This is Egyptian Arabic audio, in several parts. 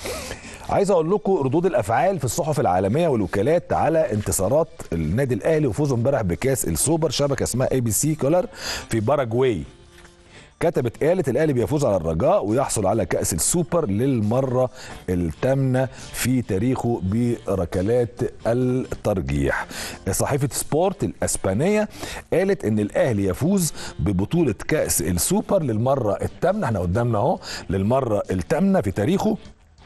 عايز اقول لكم ردود الافعال في الصحف العالميه والوكالات على انتصارات النادي الاهلي وفوزه امبارح بكاس السوبر شبكه اسمها اي بي سي كولر في باراجواي كتبت قالت الاهلي بيفوز على الرجاء ويحصل على كاس السوبر للمره الثامنه في تاريخه بركلات الترجيح صحيفه سبورت الاسبانيه قالت ان الاهلي يفوز ببطوله كاس السوبر للمره الثامنه احنا قدامنا اهو للمره الثامنه في تاريخه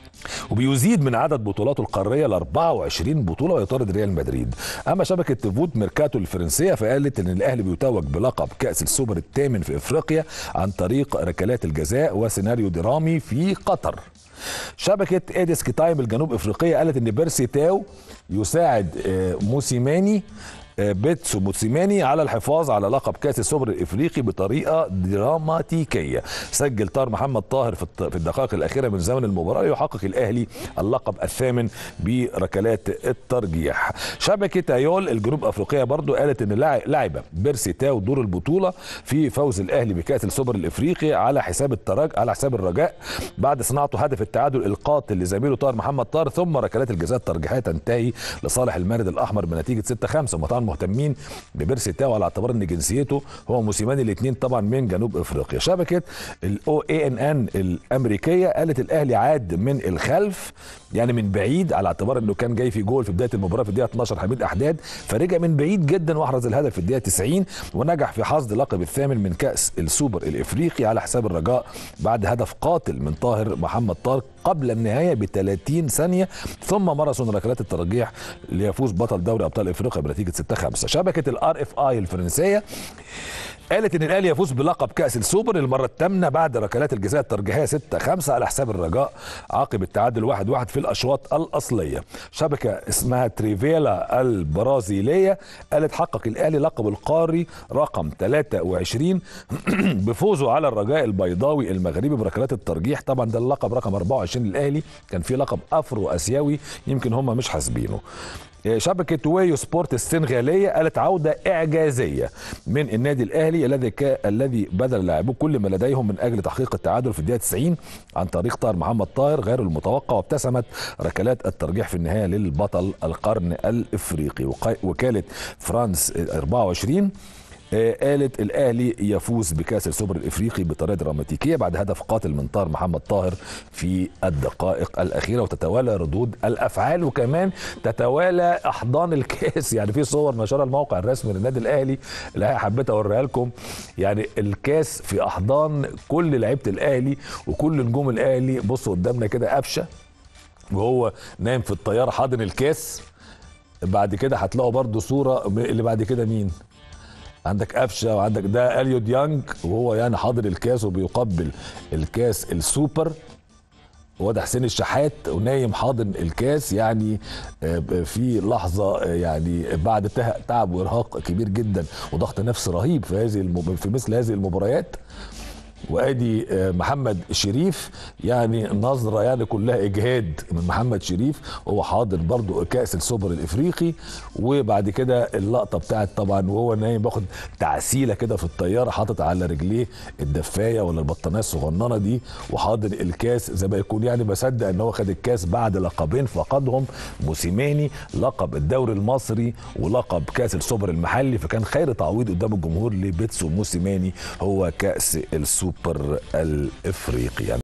وبيزيد من عدد بطولاته القاريه ل 24 بطوله ويطارد ريال مدريد اما شبكه فوت ميركاتو الفرنسيه فقالت ان الاهلي بيتوج بلقب كاس السوبر الثامن في افريقيا عن طريق ركلات الجزاء وسيناريو درامي في قطر شبكه ايديسك تايم الجنوب افريقيه قالت ان بيرسي تاو يساعد موسيماني بيتسو موتسيماني على الحفاظ على لقب كاس السوبر الافريقي بطريقه دراماتيكيه سجل طاهر محمد طاهر في الدقائق الاخيره من زمن المباراه يحقق الاهلي اللقب الثامن بركلات الترجيح شبكه ايول الجنوب افريقيه برضو قالت ان لعب بيرسي تاو دور البطوله في فوز الاهلي بكاس السوبر الافريقي على حساب الترج على حساب الرجاء بعد صناعته هدف التعادل القاتل لزميله طاهر محمد طاهر ثم ركلات الجزاء الترجيحيه تنتهي لصالح المارد الاحمر بنتيجه 6 5 وطبعا مهتمين ببيرسي تاو على اعتبار ان جنسيته هو موسيماني الاثنين طبعا من جنوب افريقيا شبكه الاو اي ان ان الامريكيه قالت الاهلي عاد من الخلف يعني من بعيد على اعتبار انه كان جاي في جول في بدايه المباراه في الدقيقه 12 حميد احداد فرجع من بعيد جدا واحرز الهدف في الدقيقه 90 ونجح في حصد لقب الثامن من كاس السوبر الافريقي على حساب الرجاء بعد هدف قاتل من طاهر محمد طارق قبل النهايه ب 30 ثانيه ثم ماراثون ركلات الترجيح ليفوز بطل دوري ابطال افريقيا بنتيجه 6 5 شبكه الار اف اي الفرنسيه قالت ان الاهلي يفوز بلقب كاس السوبر للمره الثامنه بعد ركلات الجزاء الترجيحيه 6 5 على حساب الرجاء عقب التعادل 1 1 في الاشواط الاصليه شبكه اسمها تريفيلا البرازيليه قالت حقق الاهلي لقب القاري رقم 23 بفوزه على الرجاء البيضاوي المغربي بركلات الترجيح طبعا ده اللقب رقم 24 للاهلي كان في لقب افرو اسيوي يمكن هم مش حاسبينه شبكه ويو سبورت السنغاليه قالت عوده اعجازيه من النادي الاهلي الذي الذي بذل لاعبوه كل ما لديهم من اجل تحقيق التعادل في الدقيقه 90 عن طريق طاهر محمد طاهر غير المتوقع وابتسمت ركلات الترجيح في النهايه للبطل القرن الافريقي وكاله فرانس 24 قالت الاهلي يفوز بكاس السوبر الافريقي بطريقه دراماتيكيه بعد هدف قاتل من طاهر محمد طاهر في الدقائق الاخيره وتتوالى ردود الافعال وكمان تتوالى احضان الكاس يعني في صور نشرها الموقع الرسمي للنادي الاهلي اللي حبيت اوريها لكم يعني الكاس في احضان كل لعيبه الاهلي وكل نجوم الاهلي بصوا قدامنا كده قفشه وهو نايم في الطياره حاضن الكاس بعد كده هتلاقوا برضو صوره اللي بعد كده مين عندك قفشه وعندك ده اليو ديانج وهو يعني حاضر الكاس وبيقبل الكاس السوبر وده حسين الشحات ونايم حاضن الكاس يعني في لحظه يعني بعد تعب وارهاق كبير جدا وضغط نفس رهيب في هذه في مثل هذه المباريات وادي محمد شريف يعني نظره يعني كلها اجهاد من محمد شريف وهو حاضر برضو كاس السوبر الافريقي وبعد كده اللقطه بتاعت طبعا وهو نايم باخد تعسيله كده في الطياره حاطط على رجليه الدفايه ولا البطانيه الصغننه دي وحاضر الكاس زي ما يكون يعني بصدق ان هو خد الكاس بعد لقبين فقدهم موسيماني لقب الدوري المصري ولقب كاس السوبر المحلي فكان خير تعويض قدام الجمهور لبيتسو موسيماني هو كاس السوبر الافريقي يعني